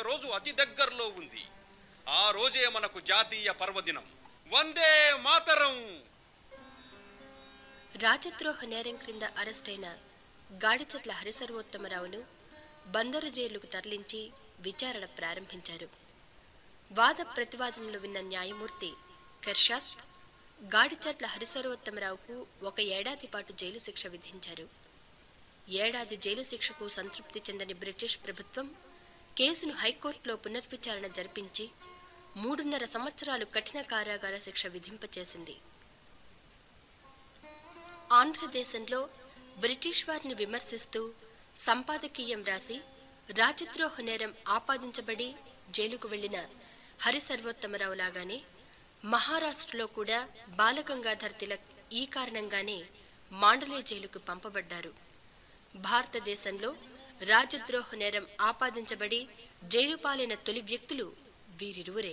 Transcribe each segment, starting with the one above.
రోజు అతి దగ్గరలో ఉంది ఆ రోజే మనకు జాతీయ పర్వదినం వందే మాతరం రాజద్రోహ నేరం క్రింద అరెస్టైన గాడిచెట్ల హరిసర్వోత్తమరావును బందరు జైలుకు తరలించి విచారణ ప్రారంభించారు వాద ప్రతివాదనలు విన్న న్యాయమూర్తి కెర్షాస్ గాడిచెట్ల హరిసర్వోత్తమరావుకు ఒక ఏడాది పాటు జైలు శిక్ష విధించారు ఏడాది జైలు శిక్షకు సంతృప్తి చెందని బ్రిటిష్ ప్రభుత్వం కేసును హైకోర్టులో పునర్విచారణ జరిపించి మూడున్నర సంవత్సరాలు కఠిన కారాగార శిక్ష విధింపచేసింది ఆంధ్రదేశంలో బ్రిటిష్ వారిని విమర్శిస్తూ సంపాదకీయం రాసి రాజద్రోహ నేరం ఆపాదించబడి జైలుకు వెళ్లిన హరి సర్వోత్తమరావు లాగానే మహారాష్ట్రలో కూడా బాలగంగాధర్ తిలక్ ఈ కారణంగానే మాండలే జైలుకు పంపబడ్డారు భారతదేశంలో రాజద్రోహ నేరం ఆపాదించబడి జైలు పాలైన తొలి వ్యక్తులు వీరిరువురే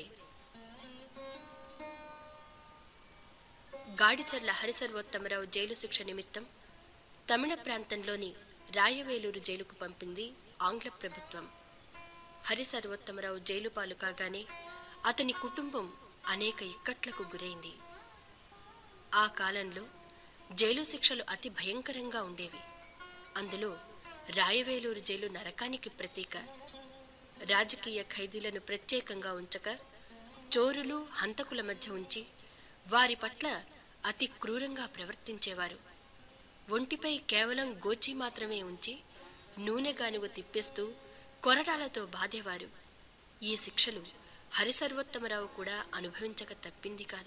గాడిచర్ల హరిసర్వోత్తమరావు జైలు శిక్ష నిమిత్తం తమిళ ప్రాంతంలోని రాయవేలూరు జైలుకు పంపింది ఆంగ్ల ప్రభుత్వం హరిసర్వోత్తమరావు జైలు పాలు కాగానే అతని కుటుంబం అనేక ఇక్కట్లకు గురైంది ఆ కాలంలో జైలు శిక్షలు అతి భయంకరంగా ఉండేవి అందులో రాయవేలూరు జైలు నరకానికి ప్రతీక రాజకీయ ఖైదీలను ప్రత్యేకంగా ఉంచక చోరులు హంతకుల మధ్య ఉంచి వారి పట్ల అతి క్రూరంగా ప్రవర్తించేవారు ఒంటిపై కేవలం గోచి మాత్రమే ఉంచి నూనె గానుగ తిప్పేస్తూ కొరడాలతో బాధేవారు ఈ శిక్షలు హరిసర్వోత్తమరావు కూడా అనుభవించక తప్పింది కాదు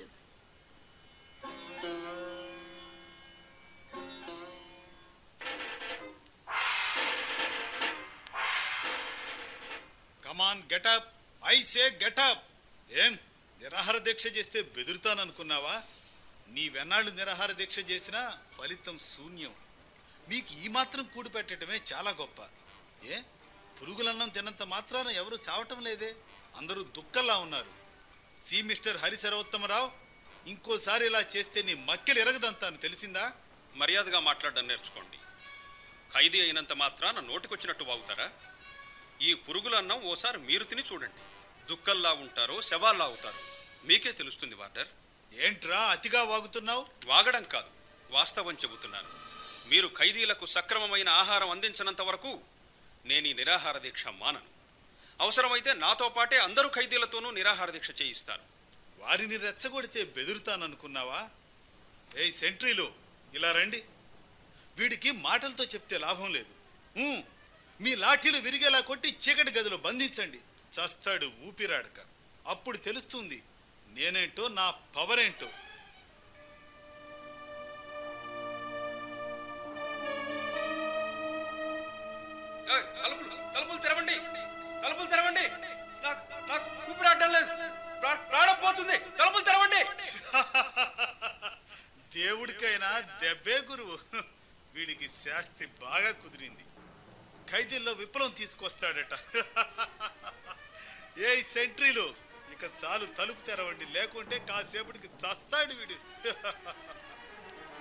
come on get up I say get up ఏం నిరాహార దీక్ష చేస్తే బెదురుతాననుకున్నావా నీవెన్నాళ్ళు నిరాహార దీక్ష చేసినా ఫలితం శూన్యం మీకు ఈ మాత్రం కూడి పెట్టడమే చాలా గొప్ప ఏ పురుగులన్నం తిన్నంత మాత్రాన ఎవరు చావటం లేదే అందరూ దుక్కల్లా ఉన్నారు సి మిస్టర్ హరి సర్వోత్తమరావు ఇంకోసారి ఇలా చేస్తే నీ మక్కెలు ఎరగదంతాను తెలిసిందా మర్యాదగా మాట్లాడడం నేర్చుకోండి ఖైదీ అయినంత మాత్రాన నోటికొచ్చినట్టు వాగుతారా ఈ పురుగులన్నం ఓసారి మీరు తిని చూడండి దుక్కల్లా ఉంటారో శవాల్లా అవుతారు మీకే తెలుస్తుంది వార్డర్ ఏంట్రా అతిగా వాగుతున్నావు వాగడం కాదు వాస్తవం చెబుతున్నాను మీరు ఖైదీలకు సక్రమమైన ఆహారం అందించినంత వరకు నేను ఈ నిరాహార దీక్ష మానను అవసరమైతే నాతో పాటే అందరూ ఖైదీలతోనూ నిరాహార దీక్ష చేయిస్తాను వారిని రెచ్చగొడితే బెదురుతాననుకున్నావా ఏయ్ సెంట్రీలు ఇలా రండి వీడికి మాటలతో చెప్తే లాభం లేదు ఊ, మీ లాఠీలు విరిగేలా కొట్టి చీకటి గదిలో బంధించండి చస్తాడు ఊపిరాడక అప్పుడు తెలుస్తుంది నేనేంటో నా పవర్ ఏంటో ఏయ్, తలుపులు తలుపులు తెరవండి తలుపులు తెరవండి నాకు నాకు ఊపిరాడడం లేదు ప్రా- ప్రాణం పోతుంది తలుపులు తెరవండి దేవుడికైనా దెబ్బే గురువు వీడికి శాస్తి బాగా కుదిరింది ఖైదీల్లో విప్లవం తీసుకొస్తాడట ఏ సెంట్రీలు ఇక చాలు తలుపు తెరవండి లేకుంటే కాసేపటికి చస్తాడు వీడు